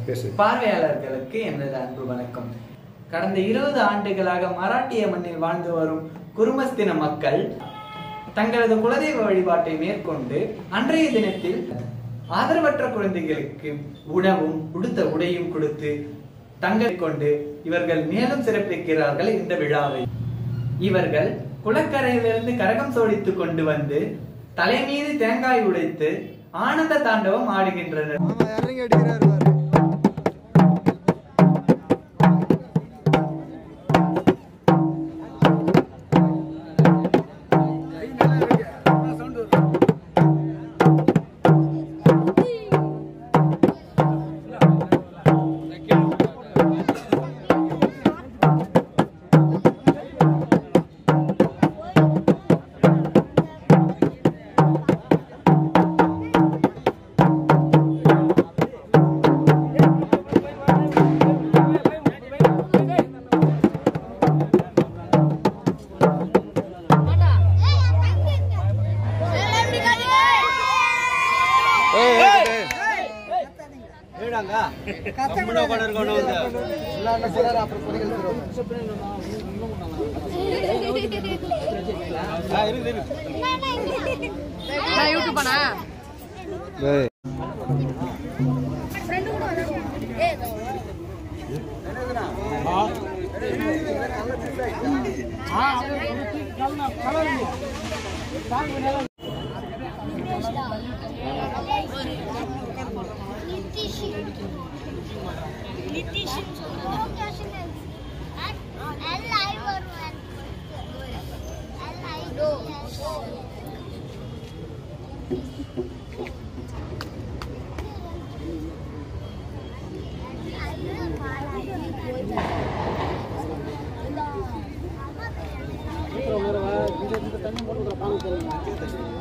பேசு பார்வையாளர்களுக்கு எனது அன்பு வணக்கம் கடந்த இருபது ஆண்டுகளாக மராட்டிய மண்ணில் வாழ்ந்து வரும் குருமஸ்தின மக்கள் தங்களது குலதெய்வ வழிபாட்டை மேற்கொண்டு அன்றைய தினத்தில் ஆதரவற்ற குழந்தைகளுக்கு உணவும் உடுத்த உடையும் கொடுத்து தங்களை கொண்டு இவர்கள் மேலும் சிறப்பிக்கிறார்கள் இந்த விழாவை இவர்கள் குளக்கரையிலிருந்து கரகம் சோடித்து கொண்டு வந்து தலை மீது தேங்காய் உடைத்து ஆனந்த தாண்டவம் ஆடுகின்றனர் இறங்கி அடிக்கிறாரு பாரு அப்புறம் புலிகள் தருவாங்க யூடியூப் தண்ணி போட்டு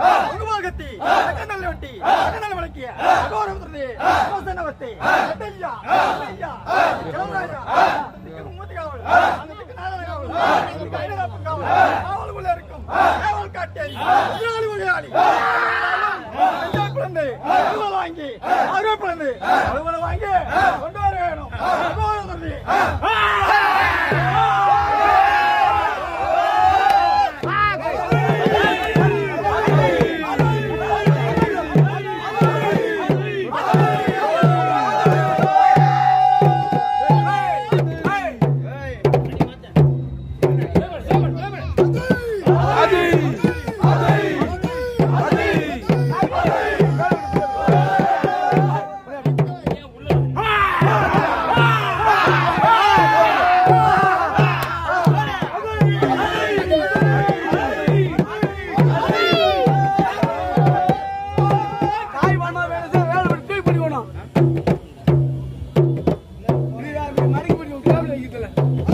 உருவாகத்தி அகநல்ல வட்டி அகநல்ல வழக்கிய அகோரமுத்திரதி அகோசனவத்தி அட்டையா அட்டையா கிளம்புறாயா இதுக்கு மூத்தி காவல் அதுக்கு நாளை காவல் அதுக்கு கையில காவல் காவலுக்குள்ள இருக்கும் காவல் காட்டேரி எதிராளி வகையாளி அஞ்சாம் குழந்தை அலுவல் வாங்கி ஆர்வ குழந்தை அலுவலை வாங்கி கொண்டு வர வேணும் அகோரமுத்திரதி காய் வாங்க வேலை செய்ய வேலை பண்ணி தூக்கி பண்ணி போனோம் மடிக்கு பண்ணி கேபிள் வைக்கிறதுல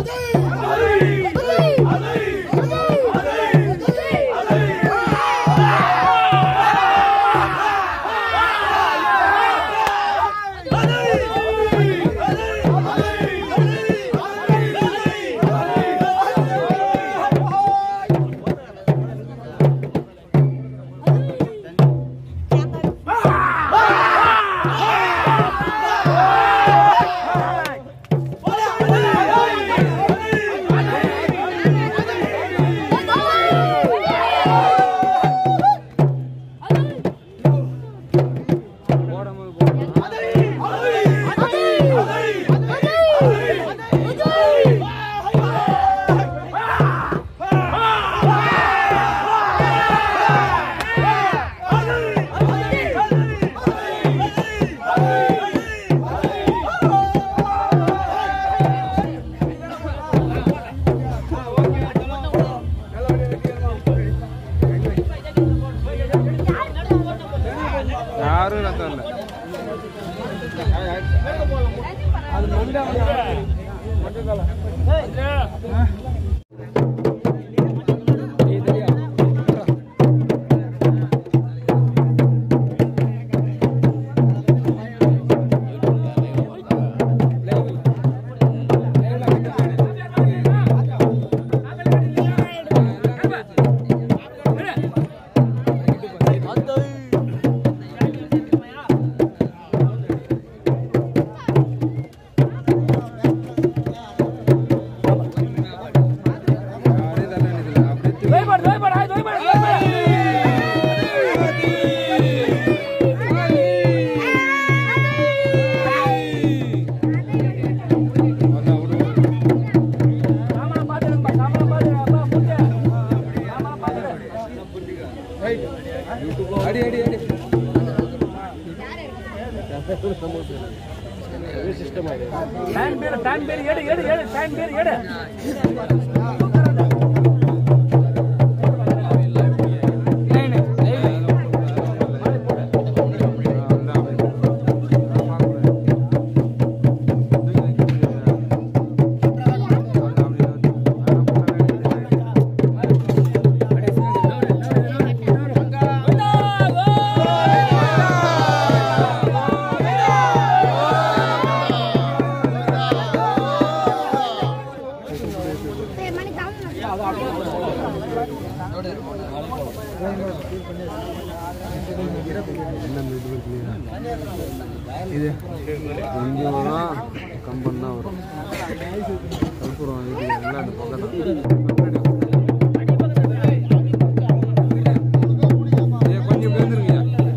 யாரும் ரத்தம் இல்லை அப்படியே தள்ள வேண்டியதில்லை அப்படியே தூக்கி வந்தா விடு, விடு. அடி அடி அடி இது இங்கே வரும் கம்பன் தான் வரும் கற்பூரம் இது எல்லாம் அந்த பக்கம் தான் ஏய், கொஞ்சம் பேந்துருங்க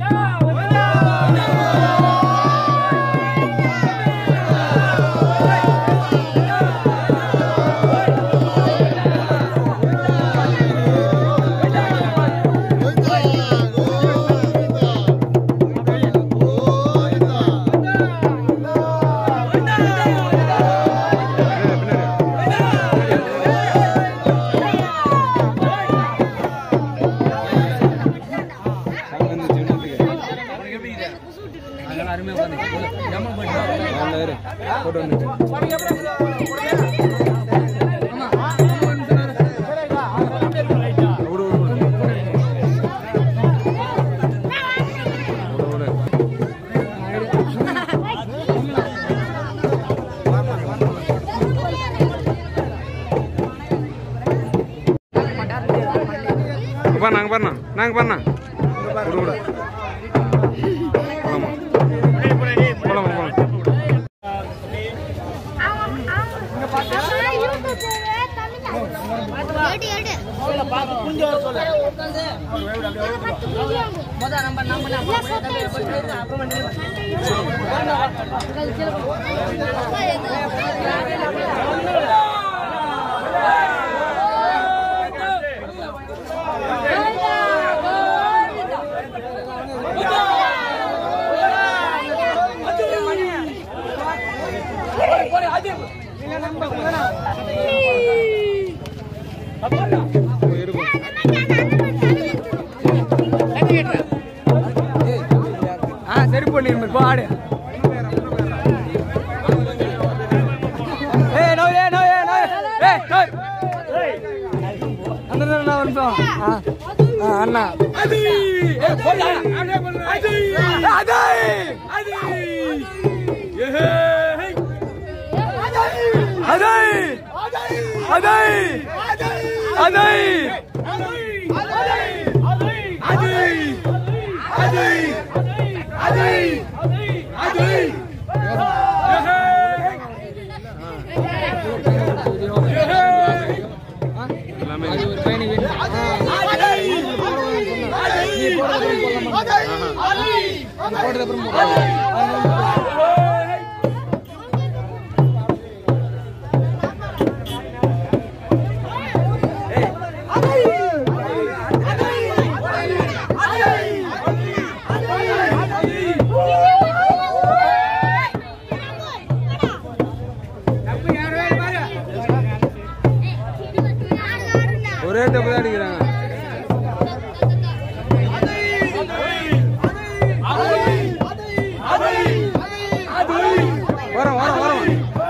போட்டு வந்துட்டு விடு, விடு, விடு. விடு விடு போலாமா போலாமா போலாமா போய் எடுக்கும் ஆ சரி பண்ணிருமே போ ஆடு ஏய் நோ ஏ நோ ஏ நோ ஏய் நோ அந்த அண்ணா ஒரு நிமிஷம் ஆ ஆ, அண்ணா அது ஏய் போடா அது அது அது அது அது எல்லாமே ஒரே தப்பு தான் அடிக்கிறாங்க வரோம் வரோம் வரோம்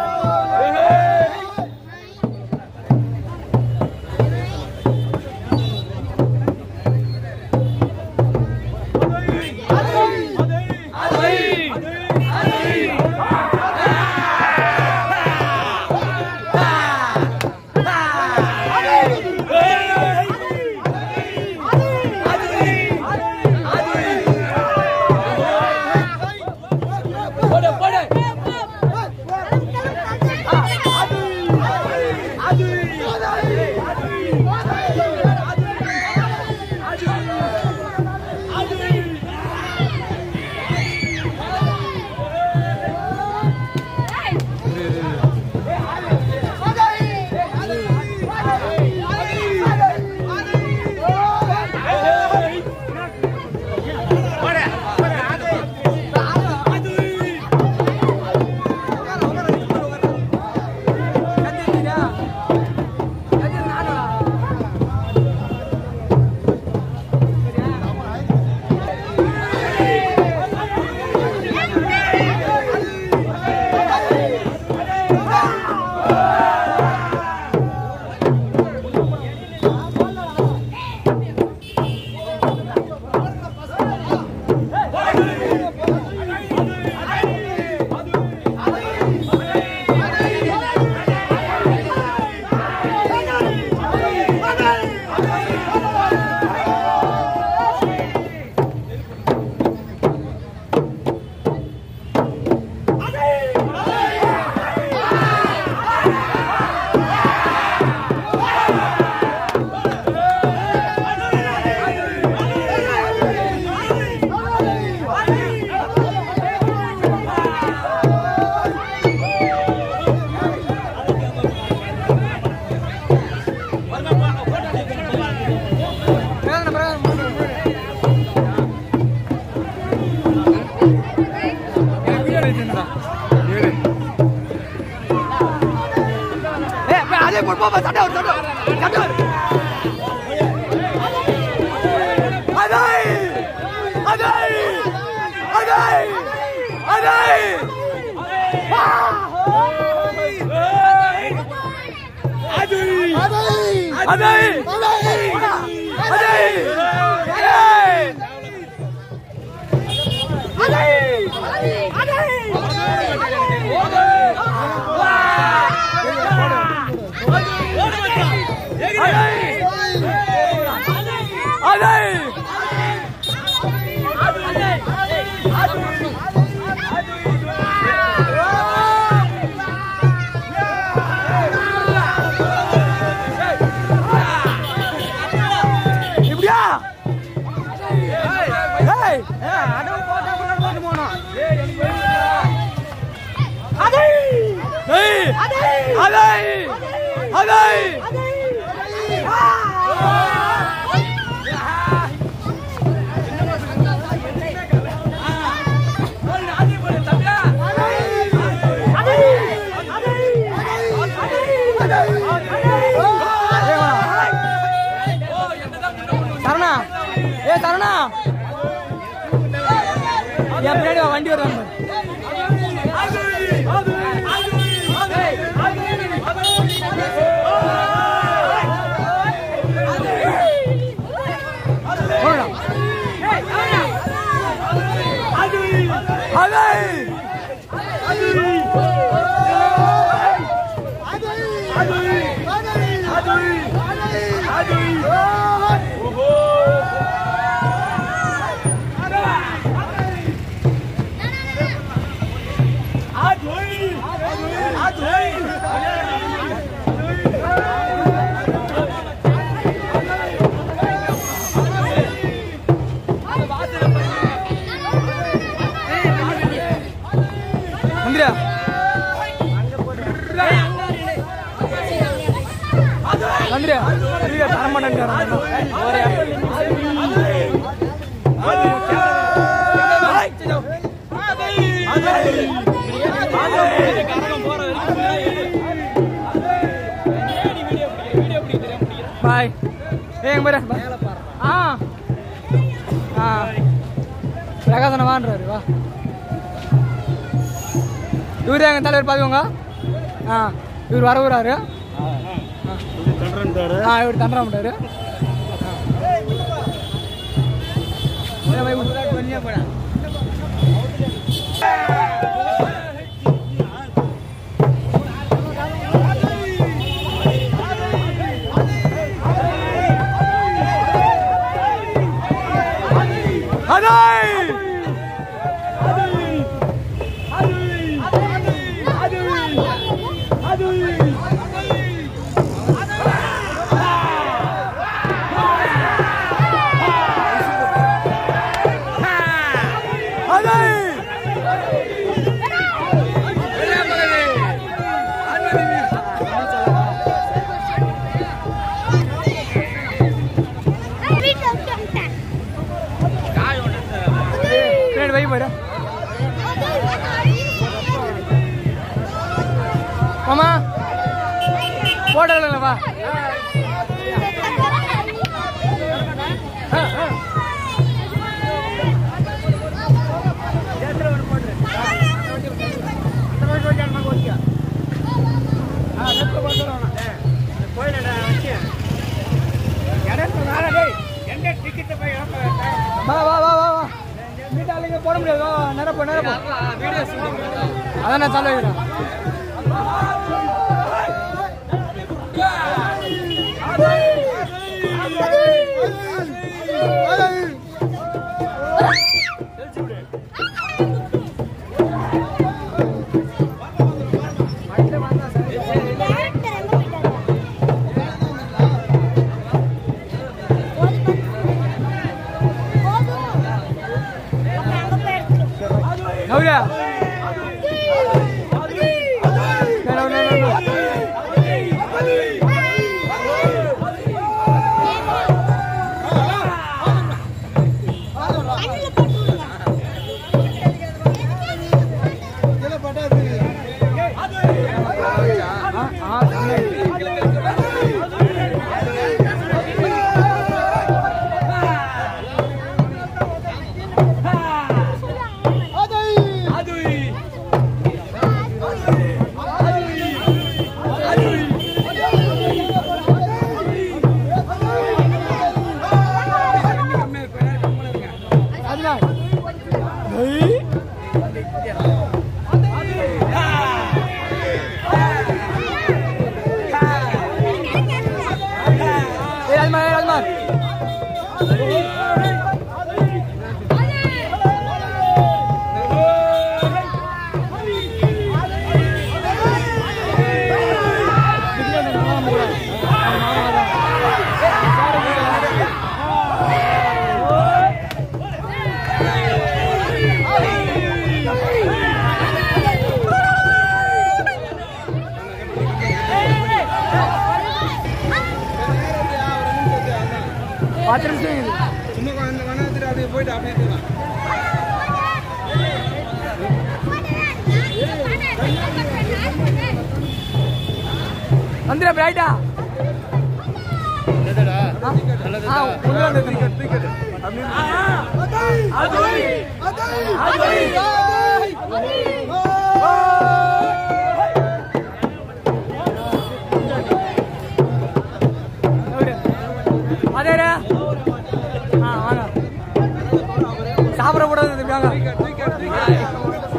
அதே போடு போ சட்டை ஒரு சட்டை சட்டை அதே அதே அதே அதே அதே அதே சரணா ஏ சரணா என் பின்னாடி வா, வண்டி வருவாங்க வந்துடா வந்துடா தர பாய் ஏங்க பாரு ஆ ஆ பிரகாசன வான்றாரு வா இவரு எங்க தலைவர் பாத்துக்கோங்க ஆ இவர் வர வராரு ஆ இவர் தண்டரா மாட்டாரு பின்னாடி வை பாரு மாமா போட்டோல வா வா வா வா வா வா வீட்டாளுங்க போட முடியாது வா, வா, நிரப்பு நிரப்பு அதான் நான் தள்ள வைக்கிறேன் Navya no, no, no, no. ஆ, ஆ, பத்து நிமிஷம் இது சும்மா கொஞ்சம் வனத்துட்டு அப்படியே போயிட்டு அப்படியே போகலாம் வந்துடுற பிரைட்டா ஆ உள்ள வந்து டிக்கெட் டிக்கெட் அதேடா ஆ வாங்க சாப்பிட கூடாது தம்பி, வாங்க டிக்கெட் டிக்கெட்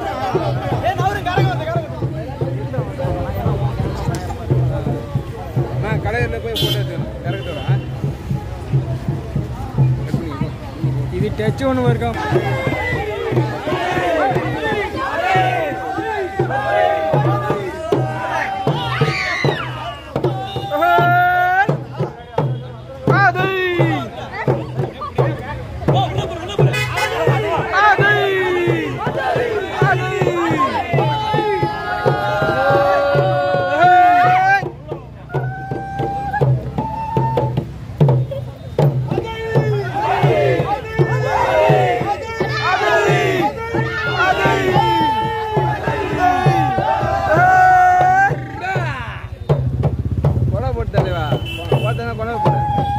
நான் கடையில் போய் போட்டோ எடுத்துக்கணும் இறக்கிட்டு வரேன் இது டச் ஒன்று இருக்கும் கொலை போட்டு தலைவா பார்த்தா கொலை போட்டு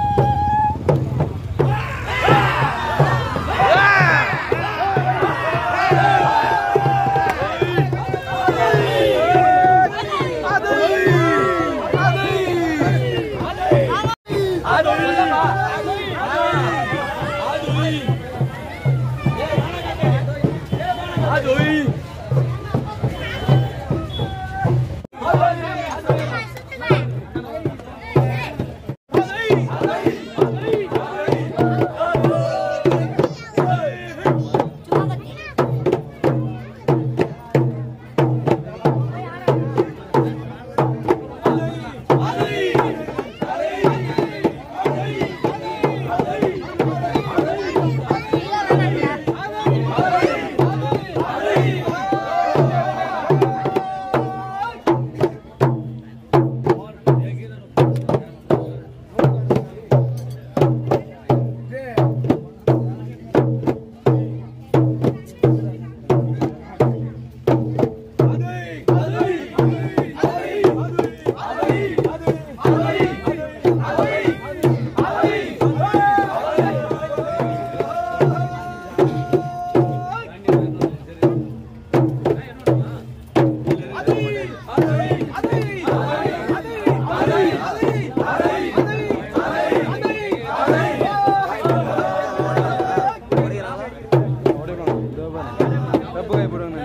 தப்பு கை போடுவாங்க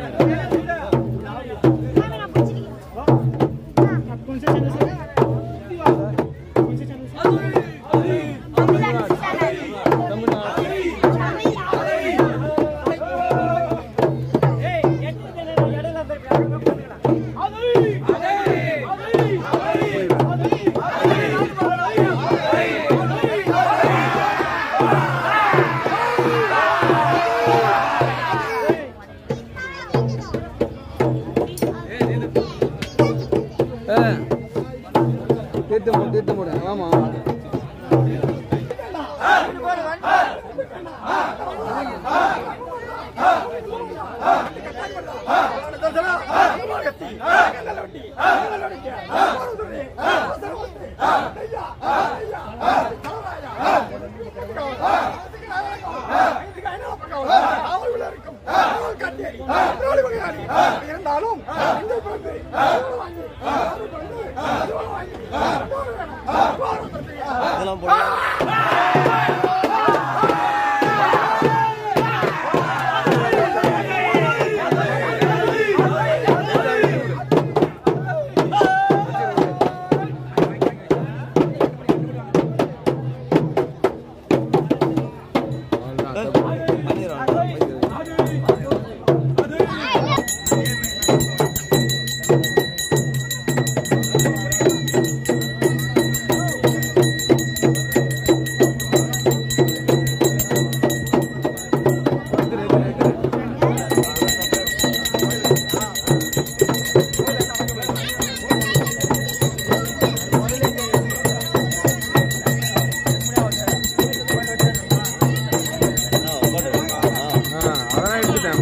தீர்த்து போடு தீர்த்து போடு ஆமா ஆமா இருந்தாலும் இந்த பிறகு வாங்கி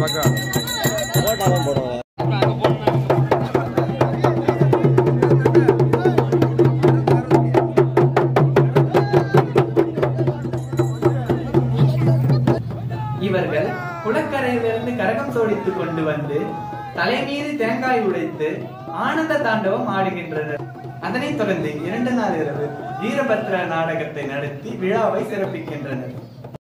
இவர்கள் குளக்கரையிலிருந்து கரகம் சோடித்துக் கொண்டு வந்து தலைமீது தேங்காய் உடைத்து ஆனந்த தாண்டவம் ஆடுகின்றனர் அதனைத் தொடர்ந்து இரண்டு நாள் இரவு வீரபத்ர நாடகத்தை நடத்தி விழாவை சிறப்பிக்கின்றனர்